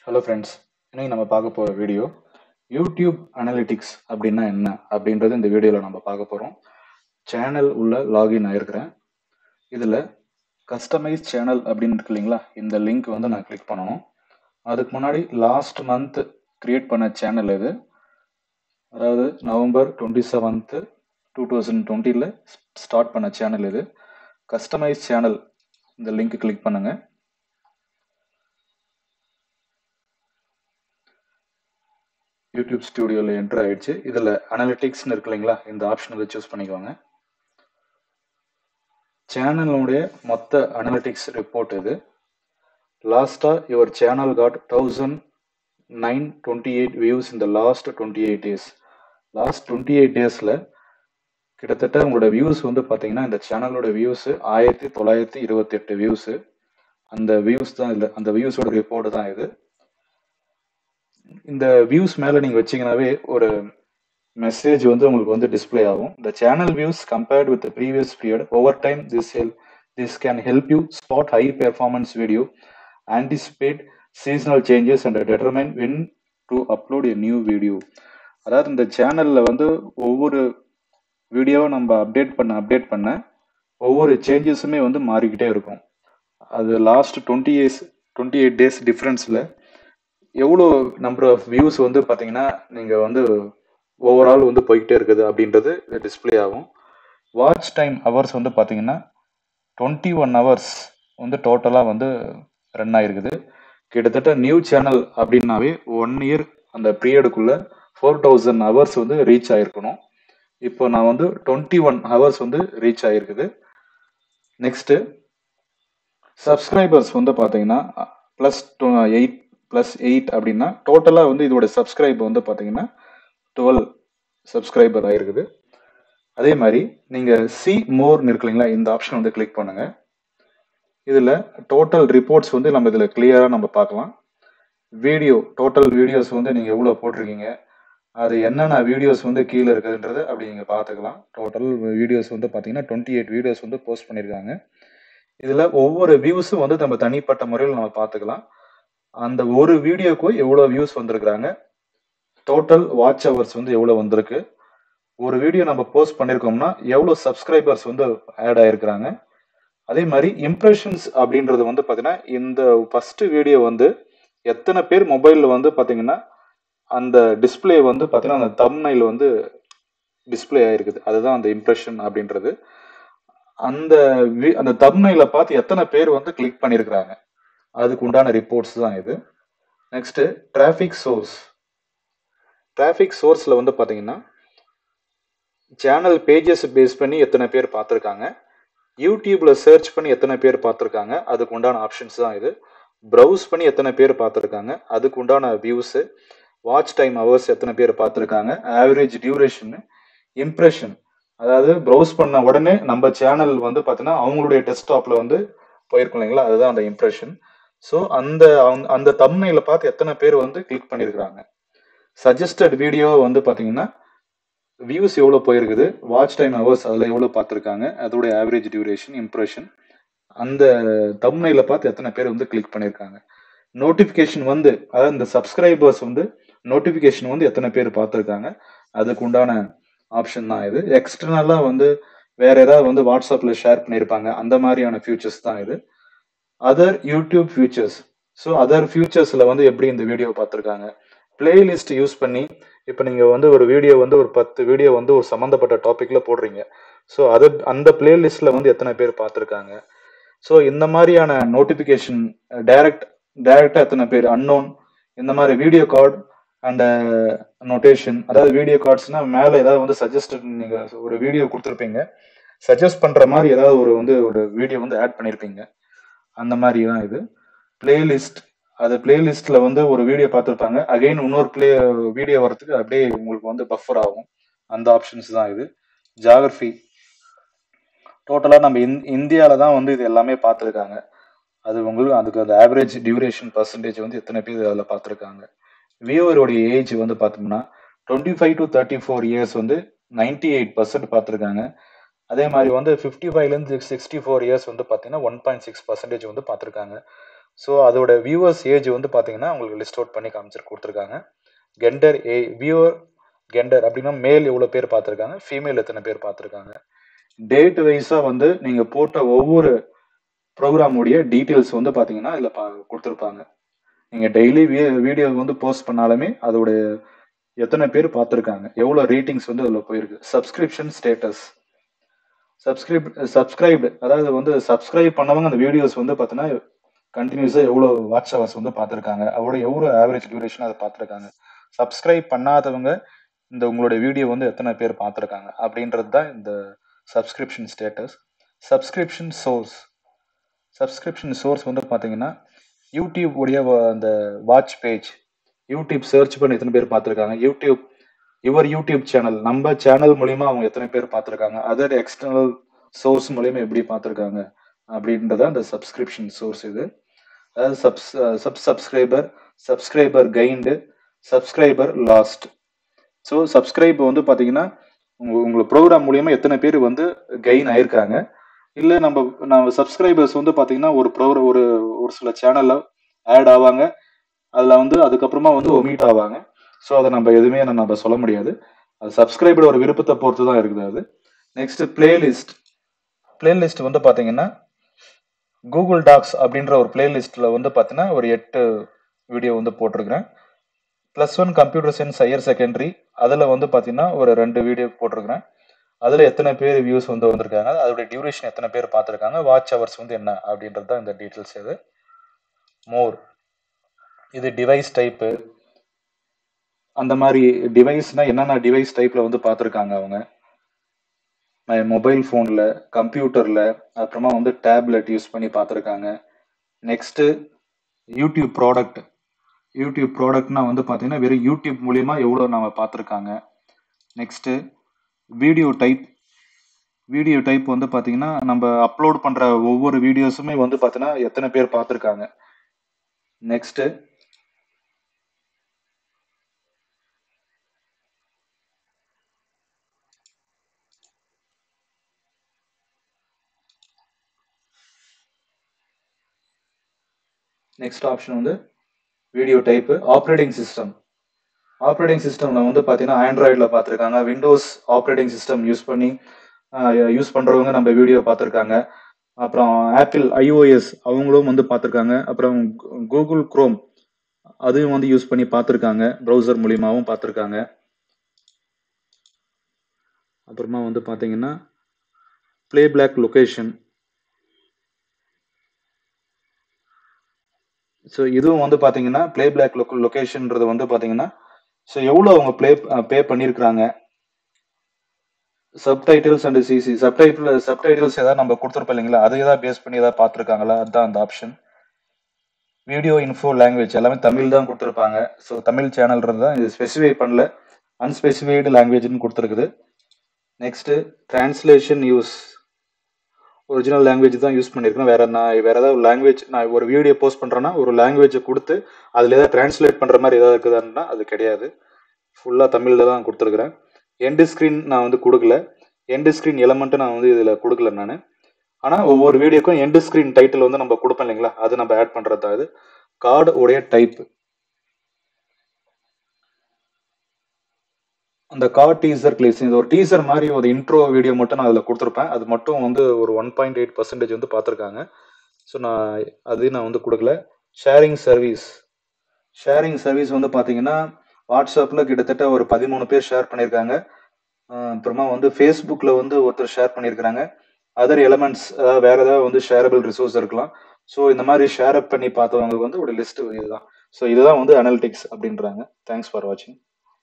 hello friends இன்னைக்கு நம்ம பார்க்க போகிற வீடியோ யூடியூப் அனலிட்டிக்ஸ் அப்படின்னா என்ன அப்படின்றது இந்த வீடியோவில் நம்ம பார்க்க போகிறோம் சேனல் உள்ள லாகின் ஆயிருக்கிறேன் இதில் கஸ்டமைஸ் சேனல் அப்படின்னு இருக்கு இல்லைங்களா இந்த லிங்க் வந்து நான் கிளிக் பண்ணணும் அதுக்கு முன்னாடி லாஸ்ட் மந்த் கிரியேட் பண்ண சேனல் இது அதாவது November twenty seventh two thousand டுவெண்ட்டியில் ஸ்டார்ட் பண்ண சேனல் இது கஸ்டமைஸ் சேனல் இந்த லிங்க் கிளிக் பண்ணுங்கள் யூடியூப் ஸ்டுடியோவில் என்ட்ரு ஆயிடுச்சு இதில் அனலிட்டிக்ஸ்னு இருக்கு இல்லைங்களா இந்த ஆப்ஷன் வந்து சூஸ் பண்ணிக்கோங்க சேனலுடைய மொத்த அனலிட்டிக்ஸ் ரிப்போர்ட் இது லாஸ்ட்டாக your channel got thousand nine twenty eight views இந்த last twenty eight days last twenty eight டேஸில் கிட்டத்தட்ட உங்களோட வியூஸ் வந்து பார்த்தீங்கன்னா இந்த சேனலோட வியூஸ் ஆயிரத்தி தொள்ளாயிரத்தி இருபத்தெட்டு வியூஸு அந்த வியூஸ் தான் இல்லை அந்த வியூஸோட ரிப்போர்ட் தான் இது இந்த வியூஸ் மேலே நீங்கள் வச்சீங்கன்னாவே ஒரு மெசேஜ் வந்து உங்களுக்கு வந்து டிஸ்பிளே ஆகும் இந்த channel views compared with previous period over time this hell this can help you spot high performance video anticipate seasonal changes and determine when to upload a new video அதாவது இந்த சேனலில் வந்து ஒவ்வொரு வீடியோவை நம்ம அப்டேட் பண்ண அப்டேட் பண்ண ஒவ்வொரு சேஞ்சஸுமே வந்து மாறிக்கிட்டே இருக்கும் அது last twenty years twenty eight days டிஃப்ரென்ஸில் எவ்வளோ நம்பர் ஆஃப் வியூஸ் வந்து பார்த்தீங்கன்னா நீங்கள் வந்து ஓவரால் வந்து போய்கிட்டே இருக்குது அப்படின்றது டிஸ்பிளே ஆகும் வாட்ச் டைம் ஹவர்ஸ் வந்து பார்த்தீங்கன்னா டுவெண்ட்டி ஒன் ஹவர்ஸ் வந்து டோட்டலாக வந்து ரன் ஆகிருக்குது கிட்டத்தட்ட நியூ சேனல் அப்படின்னாவே ஒன் இயர் அந்த பீரியடுக்குள்ளே ஃபோர் தௌசண்ட் ஹவர்ஸ் வந்து ரீச் ஆகிருக்கணும் இப்போ நான் வந்து டுவெண்ட்டி ஒன் ஹவர்ஸ் வந்து ரீச் ஆகிருக்குது நெக்ஸ்ட்டு சப்ஸ்கிரைபர்ஸ் வந்து பார்த்தீங்கன்னா ப்ளஸ் எயிட் ப்ளஸ் எயிட் அப்படின்னா டோட்டலாக வந்து இதோட சப்ஸ்கிரைப் வந்து பார்த்தீங்கன்னா டுவெல் சப்ஸ்கிரைபர் ஆயிருக்குது அதே மாதிரி நீங்கள் சி மோர்னு இருக்கு இல்லைங்களா இந்த ஆப்ஷன் வந்து கிளிக் பண்ணுங்கள் இதில் டோட்டல் ரிப்போர்ட்ஸ் வந்து நம்ம இதில் கிளியராக நம்ம பார்க்கலாம் வீடியோ டோட்டல் வீடியோஸ் வந்து நீங்கள் எவ்வளோ போட்டிருக்கீங்க அது என்னென்ன வீடியோஸ் வந்து கீழே இருக்குதுன்றது அப்படி நீங்கள் பார்த்துக்கலாம் டோட்டல் வீடியோஸ் வந்து பார்த்தீங்கன்னா டுவெண்ட்டி எயிட் வீடியோஸ் வந்து போஸ்ட் பண்ணியிருக்காங்க இதில் ஒவ்வொரு வியூஸும் வந்து நம்ம தனிப்பட்ட முறையில் நம்ம பார்த்துக்கலாம் அந்த ஒரு வீடியோக்கு எவ்வளோ வியூஸ் வந்திருக்கிறாங்க டோட்டல் வாட்ச் ஹவர்ஸ் வந்து எவ்வளோ வந்திருக்கு ஒரு வீடியோ நம்ம போஸ்ட் பண்ணியிருக்கோம்னா எவ்வளோ சப்ஸ்கிரைபர்ஸ் வந்து ஆட் ஆயிருக்கிறாங்க அதே மாதிரி இம்ப்ரெஷன்ஸ் அப்படின்றது வந்து பார்த்தீங்கன்னா இந்த ஃபஸ்ட்டு வீடியோ வந்து எத்தனை பேர் மொபைலில் வந்து பார்த்தீங்கன்னா அந்த டிஸ்பிளே வந்து பார்த்தீங்கன்னா அந்த தம்னையில் வந்து டிஸ்பிளே ஆயிருக்குது அதுதான் அந்த இம்ப்ரெஷன் அப்படின்றது அந்த அந்த தம்னையில பார்த்து எத்தனை பேர் வந்து கிளிக் பண்ணியிருக்கிறாங்க அதுக்கு உண்டான ரிப்போர்ட்ஸ் தான் இது நெக்ஸ்ட் டிராஃபிக் சோர்ஸ் டிராஃபிக் சோர்ஸில் வந்து பார்த்தீங்கன்னா சேனல் பேஜஸ் பேஸ் பண்ணி எத்தனை பேர் பார்த்துருக்காங்க யூடியூப்ல சர்ச் பண்ணி எத்தனை பேர் பார்த்துருக்காங்க அதுக்கு உண்டான ஆப்ஷன்ஸ் தான் இது ப்ரௌஸ் பண்ணி எத்தனை பேர் பார்த்துருக்காங்க அதுக்கு உண்டான வியூஸு வாட்ச் டைம் ஹவர்ஸ் எத்தனை பேர் பார்த்துருக்காங்க ஆவரேஜ் டியூரேஷன் இம்ப்ரெஷன் அதாவது ப்ரௌஸ் பண்ண உடனே நம்ம சேனல் வந்து பார்த்தீங்கன்னா அவங்களுடைய டெஸ்க்டாப்பில் வந்து போயிருக்கும் இல்லைங்களா அதுதான் அந்த இம்ப்ரெஷன் ஸோ அந்த அந்த தம்னையில பார்த்து எத்தனை பேர் வந்து கிளிக் பண்ணியிருக்கிறாங்க சஜஸ்டட் வீடியோ வந்து பார்த்தீங்கன்னா வியூஸ் எவ்வளோ போயிருக்குது வாட்ச் டைம் ஹவர்ஸ் அதில் எவ்வளோ பார்த்துருக்காங்க அதோடைய ஆவரேஜ் டியூரேஷன் இம்ப்ரெஷன் அந்த தம்னையில பார்த்து எத்தனை பேர் வந்து கிளிக் பண்ணியிருக்காங்க நோட்டிஃபிகேஷன் வந்து அதாவது இந்த சப்ஸ்கிரைபர்ஸ் வந்து நோட்டிஃபிகேஷன் வந்து எத்தனை பேர் பார்த்துருக்காங்க அதுக்கு உண்டான ஆப்ஷன் தான் இது எக்ஸ்டர்னலாக வந்து வேற ஏதாவது வந்து வாட்ஸ்அப்பில் ஷேர் பண்ணியிருப்பாங்க அந்த மாதிரியான ஃபியூச்சர்ஸ் தான் இது other YouTube features so other ஃபியூச்சர்ஸில் வந்து எப்படி இந்த வீடியோ பார்த்துருக்காங்க பிளேலிஸ்ட் யூஸ் பண்ணி இப்போ நீங்கள் வந்து ஒரு வீடியோ வந்து ஒரு பத்து வீடியோ வந்து ஒரு சம்மந்தப்பட்ட டாப்பிக்கில் போடுறீங்க ஸோ அது அந்த பிளேலிஸ்ட்டில் வந்து எத்தனை பேர் பார்த்துருக்காங்க ஸோ இந்த மாதிரியான நோட்டிஃபிகேஷன் டைரக்ட் டைரக்டாக எத்தனை பேர் அன்னோன் இந்த மாதிரி வீடியோ கார்டு அண்ட் நோட்டேஷன் அதாவது வீடியோ கார்ட்ஸ்னா மேலே ஏதாவது வந்து சஜஸ்ட் நீங்கள் ஒரு வீடியோ கொடுத்துருப்பீங்க சஜஸ்ட் பண்ணுற மாதிரி ஏதாவது ஒரு வந்து ஒரு வீடியோ வந்து ஆட் பண்ணியிருப்பீங்க அந்த மாதிரி தான் இது பிளேலிஸ்ட் அது பிளேலிஸ்ட்ல வந்து ஒரு வீடியோ பார்த்துருப்பாங்க அகைன் இன்னொரு பிளே வீடியோ வரதுக்கு அப்படியே உங்களுக்கு வந்து பஃபர் ஆகும் அந்த ஆப்ஷன்ஸ் தான் இது ஜாகிரஃபி டோட்டலாக நம்ம இந் இந்தியாவில் தான் வந்து இது எல்லாமே பார்த்துருக்காங்க அது உங்களுக்கு அதுக்கு அந்த ஆவரேஜ் டியூரேஷன் பர்சன்டேஜ் வந்து எத்தனை பேர் அதில் பார்த்துருக்காங்க வியூவருடைய ஏஜ் வந்து பார்த்தோம்னா twenty five to thirty four years வந்து நைன்டி எயிட் பர்சன்ட் பார்த்துருக்காங்க அதே மாதிரி வந்து ஃபிஃப்டி ஃபைவ்லேருந்து சிக்ஸ்டி ஃபோர் இயர்ஸ் வந்து பார்த்தீங்கன்னா ஒன் பாயிண்ட் சிக்ஸ் பர்சன்டேஜ் வந்து பார்த்துருக்காங்க ஸோ அதோட வியூவர்ஸ் ஏஜ் வந்து பார்த்தீங்கன்னா உங்களுக்கு லிஸ்ட் அவுட் பண்ணி காமிச்சு கொடுத்துருக்காங்க கெண்டர் ஏ வியூவர் கெண்டர் அப்படின்னா மேல் எவ்வளோ பேர் பார்த்துருக்காங்க ஃபீமேல் எத்தனை பேர் பார்த்துருக்காங்க டேட் வைஸாக வந்து நீங்கள் போட்ட ஒவ்வொரு ப்ரோக்ராமுடைய டீட்டெயில்ஸ் வந்து பார்த்தீங்கன்னா இதில் பா கொடுத்துருப்பாங்க நீங்கள் டெய்லி வீடியோ வந்து போஸ்ட் பண்ணாலுமே அதோட எத்தனை பேர் பார்த்துருக்காங்க எவ்வளோ ரேட்டிங்ஸ் வந்து அதில் போயிருக்கு சப்ஸ்கிரிப்ஷன் ஸ்டேட்டஸ் சப்ஸ்கிரைப் சப்ஸ்கிரைப்டு அதாவது வந்து சப்ஸ்கிரைப் பண்ணவங்க அந்த வீடியோஸ் வந்து பார்த்தீங்கன்னா கண்டினியூஸாக எவ்வளோ வாட்ச் ஹவர்ஸ் வந்து பார்த்துருக்காங்க அவரோட எவ்வளோ ஆவரேஜ் டியூரேஷன் அதை பார்த்துருக்காங்க சப்ஸ்கிரைப் பண்ணாதவங்க இந்த உங்களுடைய வீடியோ வந்து எத்தனை பேர் பார்த்துருக்காங்க அப்படின்றது தான் இந்த subscription status subscription source subscription source வந்து பார்த்தீங்கன்னா யூடியூப் உடைய வ- அந்த வாட்ச் பேஜ் யூடியூப் சர்ச் பண்ணி எத்தனை பேர் பார்த்துருக்காங்க யூடியூப் யுவர் யூடியூப் சேனல் நம்ம சேனல் மூலியமா அவங்க எத்தனை பேர் பார்த்துருக்காங்க அதர் எக்ஸ்டர்னல் சோர்ஸ் மூலியமா எப்படி பார்த்துருக்காங்க அப்படின்றத அந்த சப்ஸ்கிரிப்ஷன் சோர்ஸ் இது அதாவது subs sub subscriber subscriber kind subscriber last so subscribe வந்து பார்த்தீங்கன்னா உங்க உங்களை ப்ரோக்ராம் மூலியமா எத்தனை பேர் வந்து கெயின் ஆயிருக்காங்க இல்லை நம்ம நம்ம சப்ஸ்கிரைபர்ஸ் வந்து பார்த்தீங்கன்னா ஒரு ப்ரோக்ராம் ஒரு ஒரு சில சேனலில் ஆட் ஆவாங்க அதில் வந்து அதுக்கப்புறமா வந்து ஒமிட் ஆவாங்க ஸோ அதை நம்ம எதுவுமே நம்ம சொல்ல முடியாது அது சப்ஸ்கிரைபர் ஒரு விருப்பத்தை பொறுத்து தான் இருக்குது அது நெக்ஸ்ட் பிளேலிஸ்ட் பிளேலிஸ்ட் வந்து பார்த்தீங்கன்னா கூகுள் டாக்ஸ் அப்படின்ற ஒரு பிளேலிஸ்ட்டில் வந்து பார்த்தீங்கன்னா ஒரு எட்டு வீடியோ வந்து போட்டிருக்கிறேன் plus one computer science higher secondary அதில் வந்து பார்த்தீங்கன்னா ஒரு ரெண்டு வீடியோ போட்டிருக்கிறேன் அதில் எத்தனை பேர் வியூஸ் வந்து வந்திருக்காங்க அதோட டியூரேஷன் எத்தனை பேர் பார்த்துருக்காங்க வாட்ச் ஹவர்ஸ் வந்து என்ன அப்படின்றது தான் இந்த டீட்டெயில்ஸ் இது மோர் இது டிவைஸ் டைப்பு அந்த மாதிரி டிவைஸ்னா என்னென்ன டிவைஸ் டைப்பில் வந்து பார்த்துருக்காங்க அவங்க மொபைல் ஃபோனில் கம்ப்யூட்டரில் அப்புறமா வந்து டேப்லெட் யூஸ் பண்ணி பார்த்துருக்காங்க நெக்ஸ்ட்டு யூடியூப் ப்ராடக்ட் யூடியூப் ப்ராடக்ட்னா வந்து பார்த்தீங்கன்னா வெறும் யூடியூப் மூலியமா எவ்வளோ நம்ம பார்த்துருக்காங்க next video type video type வந்து பார்த்தீங்கன்னா நம்ம அப்லோட் பண்ணுற ஒவ்வொரு வீடியோஸுமே வந்து பார்த்தீங்கன்னா எத்தனை பேர் பார்த்துருக்காங்க நெக்ஸ்ட்டு நெக்ஸ்ட் ஆப்ஷன் வந்து video type operating system operating சிஸ்டம்ல வந்து பார்த்தீங்கன்னா ஆண்ட்ராய்டில் பார்த்துருக்காங்க விண்டோஸ் ஆப்ரேட்டிங் சிஸ்டம் யூஸ் பண்ணி யூஸ் பண்ணுறவங்க நம்ம வீடியோ பார்த்துருக்காங்க அப்புறம் ஆப்பிள் ஐஓஎஸ் அவங்களும் வந்து பார்த்துருக்காங்க அப்புறம் கூகுள் குரோம் அதையும் வந்து யூஸ் பண்ணி பார்த்துருக்காங்க ப்ரௌசர் மூலியமாகவும் பார்த்துருக்காங்க அப்புறமா வந்து பார்த்தீங்கன்னா ப்ளே பிளாக் லொக்கேஷன் ஸோ இதுவும் வந்து பார்த்தீங்கன்னா ப்ளே பிளாக் லொக்க லொக்கேஷன்ன்றது வந்து பார்த்தீங்கன்னா ஸோ எவ்வளோ அவங்க ப்ளே பே பண்ணியிருக்கிறாங்க subtitles and CC subtitle subtitles ஏதாவது நம்ம கொடுத்துருப்போம் இல்லைங்களா அதை ஏதாவது பேஸ் பண்ணி ஏதாவது பார்த்துருக்காங்களா அதுதான் அந்த ஆப்ஷன் வீடியோ இன்ஃபோ லாங்குவேஜ் எல்லாமே தமிழ் தான் கொடுத்துருப்பாங்க ஸோ தமிழ் சேனல்ன்றது தான் இது ஸ்பெசிஃபை பண்ணல அன்ஸ்பெசிஃபைடு லாங்குவேஜ்னு கொடுத்துருக்குது next translation use original language தான் யூஸ் பண்ணியிருக்கேன் வேற நான் வேற ஏதாவது லாங்குவேஜ் நான் ஒரு வீடியோ போஸ்ட் பண்ணுறேன்னா ஒரு லாங்குவேஜை கொடுத்து அதில் ஏதாவது டிரான்ஸ்லேட் பண்ணுற மாதிரி ஏதாவது இருக்குதான்னா அது கிடையாது ஃபுல்லாக தமிழில் தான் கொடுத்துருக்குறேன் எண்டு ஸ்க்ரீன் நான் வந்து கொடுக்கல எண்டு ஸ்க்ரீன் எலமெண்ட்டு நான் வந்து இதில் கொடுக்கல நான் ஆனால் ஒவ்வொரு வீடியோக்கும் எண்டு ஸ்க்ரீன் டைட்டில் வந்து நம்ம கொடுப்போம் இல்லைங்களா அது நம்ம ஆட் பண்ணுறது தான் இது கார்டு உடைய டைப் அந்த கார் டீசர் கிளிப்ஸ் இது ஒரு டீசர் மாதிரி ஒரு இன்ட்ரோ வீடியோ மட்டும் நான் அதில் கொடுத்துருப்பேன் அது மட்டும் வந்து ஒரு ஒன் பாயிண்ட் எயிட் பர்சன்டேஜ் வந்து பார்த்துருக்காங்க ஸோ நான் அதையும் நான் வந்து கொடுக்கல ஷேரிங் சர்வீஸ் ஷேரிங் சர்வீஸ் வந்து பார்த்தீங்கன்னா வாட்ஸ்அப்பில் கிட்டத்தட்ட ஒரு பதிமூணு பேர் ஷேர் பண்ணியிருக்காங்க அஹ் அப்புறமா வந்து ஃபேஸ்புக்கில் வந்து ஒருத்தர் ஷேர் பண்ணியிருக்கிறாங்க அதர் எலமெண்ட்ஸ் அதாவது வேற ஏதாவது வந்து ஷேரபிள் ரிசோர்ஸ் இருக்கலாம் ஸோ இந்த மாதிரி ஷேர் அப் பண்ணி பார்த்தவங்களுக்கு வந்து ஒரு லிஸ்ட் இதுதான் ஸோ இதுதான் வந்து அனலிட்டிக்ஸ் அப்படின்றாங்க தேங்க்ஸ் ஃபார் வாட்சிங்